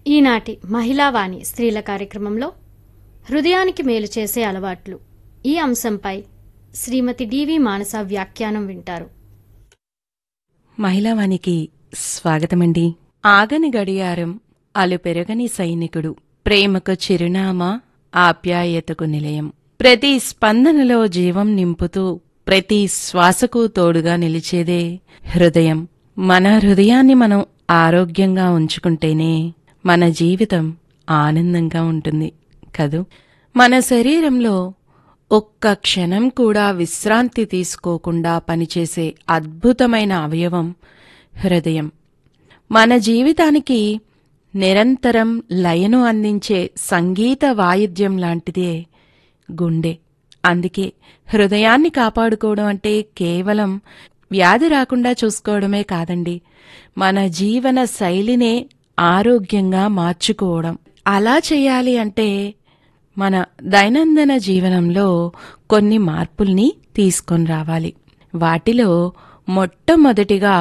ఈనాటి మహిళావాణి స్త్రీల కార్యక్రమంలో హృదయానికి మేలు చేసే అలవాట్లు ఈ అంశంపై శ్రీమతి డివి మానస వ్యాఖ్యానం వింటారు మహిళావానికి స్వాగతమండి ఆగని గడియారం అలు పెరగని సైనికుడు ప్రేమకు చిరునామా ఆప్యాయతకు నిలయం ప్రతి స్పందనలో జీవం నింపుతూ ప్రతి శ్వాసకు తోడుగా నిలిచేదే హృదయం మన హృదయాన్ని మనం ఆరోగ్యంగా ఉంచుకుంటేనే మన జీవితం ఆనందంగా ఉంటుంది కదూ మన శరీరంలో ఒక్క క్షణం కూడా విశ్రాంతి తీసుకోకుండా పనిచేసే అద్భుతమైన అవయవం హృదయం మన జీవితానికి నిరంతరం లయను అందించే సంగీత వాయిద్యం లాంటిదే గుండె అందుకే హృదయాన్ని కాపాడుకోవడం అంటే కేవలం వ్యాధి రాకుండా చూసుకోవడమే కాదండి మన జీవన శైలినే ఆరోగ్యంగా మార్చుకోవడం అలా చేయాలి అంటే మన దైనందిన జీవనంలో కొన్ని మార్పుల్ని తీసుకొని రావాలి వాటిలో మొట్టమొదటిగా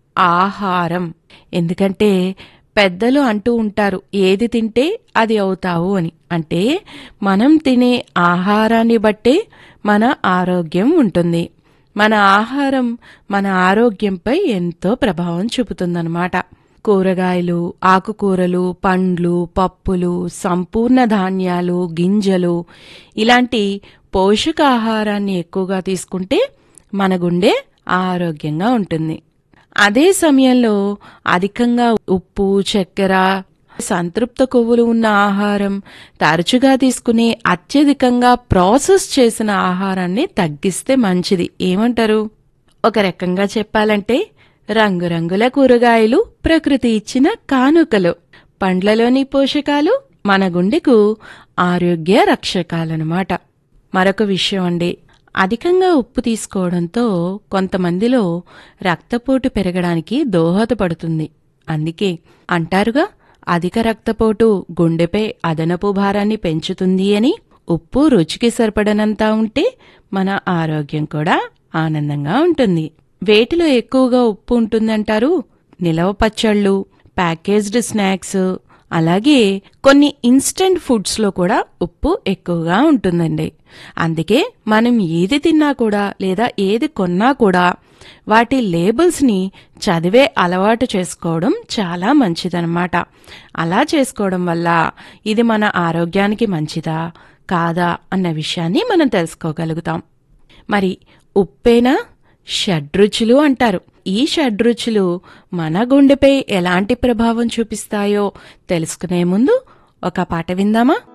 ఆహారం ఎందుకంటే పెద్దలు అంటూ ఉంటారు ఏది తింటే అది అవుతావు అని అంటే మనం తినే ఆహారాన్ని బట్టే మన ఆరోగ్యం ఉంటుంది మన ఆహారం మన ఆరోగ్యంపై ఎంతో ప్రభావం చూపుతుందన్నమాట కూరగాయలు ఆకుకూరలు పండ్లు పప్పులు సంపూర్ణ ధాన్యాలు గింజలు ఇలాంటి పోషకాహారాన్ని ఎక్కువగా తీసుకుంటే మన గుండె ఆరోగ్యంగా ఉంటుంది అదే సమయంలో అధికంగా ఉప్పు చక్కెర సంతృప్త కొవ్వులు ఉన్న ఆహారం తరచుగా తీసుకునే అత్యధికంగా ప్రాసెస్ చేసిన ఆహారాన్ని తగ్గిస్తే మంచిది ఏమంటారు ఒక రకంగా చెప్పాలంటే రంగురంగుల కూరగాయలు ప్రకృతి ఇచ్చిన కానుకలు పండ్లలోని పోషకాలు మన గుండెకు ఆరోగ్య రక్షకాలన్నమాట మరొక విషయం అండి అధికంగా ఉప్పు తీసుకోవడంతో కొంతమందిలో రక్తపోటు పెరగడానికి దోహదపడుతుంది అందుకే అంటారుగా అధిక రక్తపోటు గుండెపై అదనపు భారాన్ని పెంచుతుంది అని ఉప్పు రుచికి సరిపడనంత ఉంటే మన ఆరోగ్యం కూడా ఆనందంగా ఉంటుంది వేటిలో ఎక్కువగా ఉప్పు ఉంటుందంటారు నిలవ పచ్చళ్ళు ప్యాకేజ్డ్ స్నాక్స్ అలాగే కొన్ని ఇన్స్టెంట్ ఫుడ్స్ లో కూడా ఉప్పు ఎక్కువగా ఉంటుందండి అందుకే మనం ఏది తిన్నా కూడా లేదా ఏది కొన్నా కూడా వాటి లేబుల్స్ ని చదివే అలవాటు చేసుకోవడం చాలా మంచిదన్నమాట అలా చేసుకోవడం వల్ల ఇది మన ఆరోగ్యానికి మంచిదా కాదా అన్న విషయాన్ని మనం తెలుసుకోగలుగుతాం మరి ఉప్పేనా షడ్రుచులు అంటారు ఈ షడ్రుచులు మన గుండెపై ఎలాంటి ప్రభావం చూపిస్తాయో తెలుసుకునే ముందు ఒక పాట విందామా